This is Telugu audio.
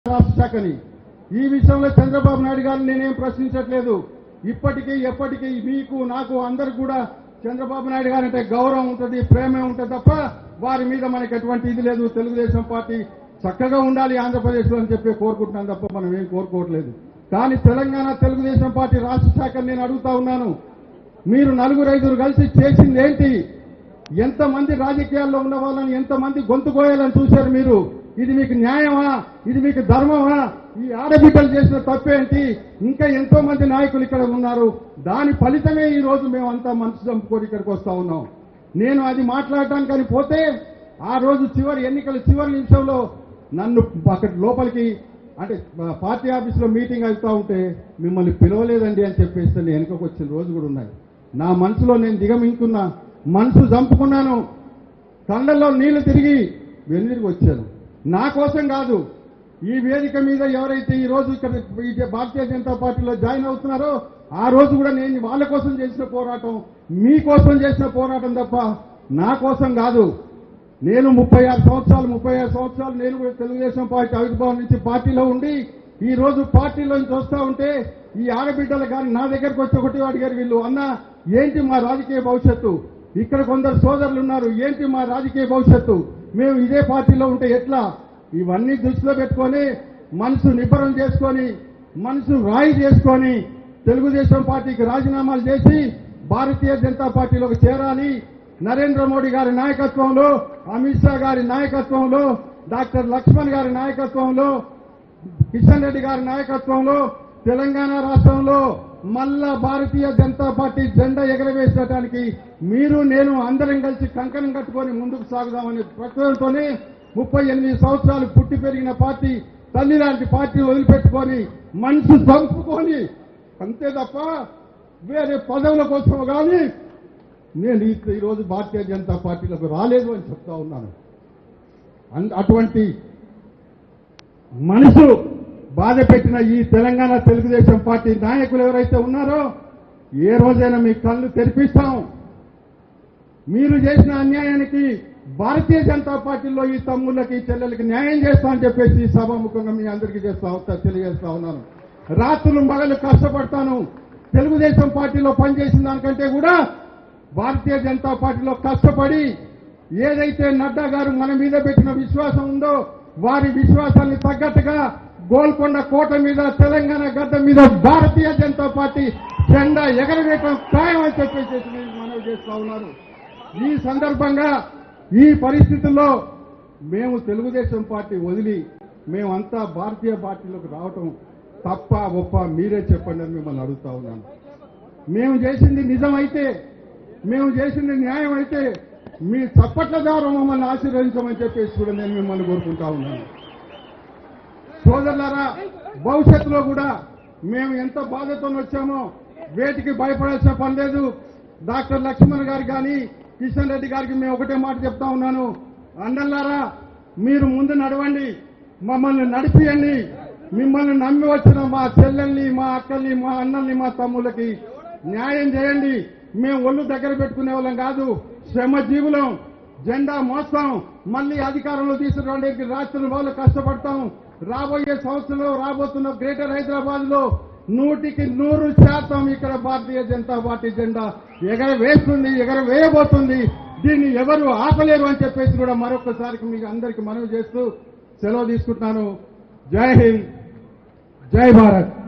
రాష్ట్ర శాఖని ఈ విషయంలో చంద్రబాబు నాయుడు గారిని నేనేం ప్రశ్నించట్లేదు ఇప్పటికీ ఎప్పటికీ మీకు నాకు అందరికి కూడా చంద్రబాబు నాయుడు గారు అంటే గౌరవం ఉంటుంది ప్రేమే ఉంటుంది తప్ప వారి మీద మనకి ఎటువంటి ఇది లేదు తెలుగుదేశం పార్టీ చక్కగా ఉండాలి ఆంధ్రప్రదేశ్లో అని చెప్పి కోరుకుంటున్నాను తప్ప మనం ఏం కోరుకోవట్లేదు కానీ తెలంగాణ తెలుగుదేశం పార్టీ రాష్ట్ర శాఖని నేను అడుగుతా ఉన్నాను మీరు నలుగురు ఐదుగురు కలిసి చేసింది ఏంటి ఎంతమంది రాజకీయాల్లో ఉన్న వాళ్ళని ఎంతమంది గొంతు కోయాలని చూశారు మీరు ఇది మీకు న్యాయమా ఇది మీకు ధర్మమా ఈ ఆడబిడ్డలు చేసిన తప్పేంటి ఇంకా ఎంతో మంది నాయకులు ఇక్కడ ఉన్నారు దాని ఫలితమే ఈ రోజు మేమంతా మనసు చంపుకొని ఇక్కడికి వస్తా ఉన్నాం నేను అది మాట్లాడటానికని పోతే ఆ రోజు చివరి ఎన్నికల చివరి నిమిషంలో నన్ను అక్కడ లోపలికి అంటే పార్టీ ఆఫీసులో మీటింగ్ అవుతా ఉంటే మిమ్మల్ని పిలవలేదండి అని చెప్పేసి నేను వెనుకకు వచ్చిన రోజు కూడా ఉన్నాయి నా మనసులో నేను దిగమింకున్నా మనసు చంపుకున్నాను కళ్ళల్లో నీళ్లు తిరిగి వెనుదిరిగి వచ్చాను నా కోసం కాదు ఈ వేదిక మీద ఎవరైతే ఈ రోజు ఇక్కడ ఈ భారతీయ జనతా పార్టీలో జాయిన్ అవుతున్నారో ఆ రోజు కూడా నేను వాళ్ళ కోసం చేసిన పోరాటం మీ కోసం చేసిన పోరాటం తప్ప నా కోసం కాదు నేను ముప్పై ఆరు సంవత్సరాలు ముప్పై ఆరు సంవత్సరాలు నేను కూడా తెలుగుదేశం పార్టీ ఆవిర్భావం నుంచి పార్టీలో ఉండి ఈ రోజు పార్టీలో నుంచి వస్తా ఉంటే ఈ ఆడబిడ్డలు కానీ నా దగ్గరకు వచ్చి ఒకటి అడిగారు వీళ్ళు అన్న ఏంటి మా రాజకీయ భవిష్యత్తు ఇక్కడ కొందరు సోదరులు ఉన్నారు ఏంటి మా రాజకీయ భవిష్యత్తు మేము ఇదే పార్టీలో ఉంటే ఎట్లా ఇవన్నీ దృష్టిలో పెట్టుకొని మనసు నిబ్బరం చేసుకొని మనసు రాయి చేసుకొని తెలుగుదేశం పార్టీకి రాజీనామాలు చేసి భారతీయ జనతా పార్టీలోకి చేరాలి నరేంద్ర మోడీ గారి నాయకత్వంలో అమిత్ షా గారి నాయకత్వంలో డాక్టర్ లక్ష్మణ్ గారి నాయకత్వంలో కిషన్ రెడ్డి గారి నాయకత్వంలో తెలంగాణ రాష్ట్రంలో మళ్ళా భారతీయ జనతా పార్టీ జెండా ఎగరవేసడానికి మీరు నేను అందరం కలిసి కంకణం కట్టుకొని ముందుకు సాగుదామనే ప్రకటనతోనే ముప్పై ఎనిమిది సంవత్సరాలు పుట్టి పెరిగిన పార్టీ తల్లి లాంటి పార్టీని వదిలిపెట్టుకొని మనసు చంపుకొని అంతే తప్ప వేరే పదవుల కోసం కానీ నేను ఈ- ఈరోజు భారతీయ జనతా పార్టీలకు రాలేదు అని చెప్తా ఉన్నాను అన్- అటువంటి మనసు బాధ పెట్టిన ఈ తెలంగాణ తెలుగుదేశం పార్టీ నాయకులు ఎవరైతే ఉన్నారో ఏ రోజైనా మీ కళ్ళు తెరిపిస్తాం మీరు చేసిన అన్యాయానికి భారతీయ జనతా పార్టీలో ఈ తమ్ముళ్ళకి చెల్లెలకి న్యాయం చేస్తా అని చెప్పేసి ఈ సభాముఖంగా మీ అందరికీ చేస్తా ఉంటా తెలియజేస్తా ఉన్నాను రాత్రులు మగలు కష్టపడతాను తెలుగుదేశం పార్టీలో పనిచేసిన దానికంటే కూడా భారతీయ జనతా పార్టీలో కష్టపడి ఏదైతే నడ్డా గారు మన మీద పెట్టిన విశ్వాసం ఉందో వారి విశ్వాసాన్ని తగ్గట్టుగా గోల్కొండ కోట మీద తెలంగాణ గడ్డ మీద భారతీయ జనతా పార్టీ జెండా ఎగరవేయటం ఖాయం అని చెప్పేసి నేను మనవి చేస్తా ఉన్నాను ఈ సందర్భంగా ఈ పరిస్థితుల్లో మేము తెలుగుదేశం పార్టీ వదిలి మేమంతా భారతీయ పార్టీలోకి రావటం తప్ప ఒప్ప మీరే చెప్పండి అని మిమ్మల్ని అడుగుతా ఉన్నాను మేము చేసింది నిజమైతే మేము చేసింది న్యాయం అయితే మీ చప్పట్ల ద్వారా మమ్మల్ని ఆశీర్వదించమని చెప్పేసి కూడా నేను మిమ్మల్ని కోరుకుంటా ఉన్నాను సోదరులారా భవిష్యత్తులో కూడా మేము ఎంత బాధతో వచ్చామో వేటికి భయపడాల్సిన పని లేదు డాక్టర్ లక్ష్మణ్ గారు కానీ కిషన్ రెడ్డి గారికి మేము ఒకటే మాట చెప్తా ఉన్నాను అండల్లారా మీరు ముందు నడవండి మమ్మల్ని నడిపియండి మిమ్మల్ని నమ్మి వచ్చిన మా చెల్లెల్ని మా అక్కల్ని మా అన్నల్ని మా తమ్ముళ్ళకి న్యాయం చేయండి మేము ఒళ్ళు దగ్గర పెట్టుకునే వాళ్ళం కాదు శ్రమ జీవులం జెండా మోస్తాం మళ్ళీ అధికారంలో తీసుకురావడానికి రాష్ట్రం వాళ్ళు కష్టపడతాం రాబోయే సంవత్సరంలో రాబోతున్న గ్రేటర్ హైదరాబాద్ లో నూటికి నూరు శాతం ఇక్కడ భారతీయ జనతా పార్టీ జెండా ఎగర వేస్తుంది ఎగర వేయబోతుంది దీన్ని ఎవరు ఆపలేరు అని చెప్పేసి కూడా మరొకసారికి మీకు అందరికి మనవి చేస్తూ సెలవు తీసుకుంటున్నాను జై హింద్ జై భారత్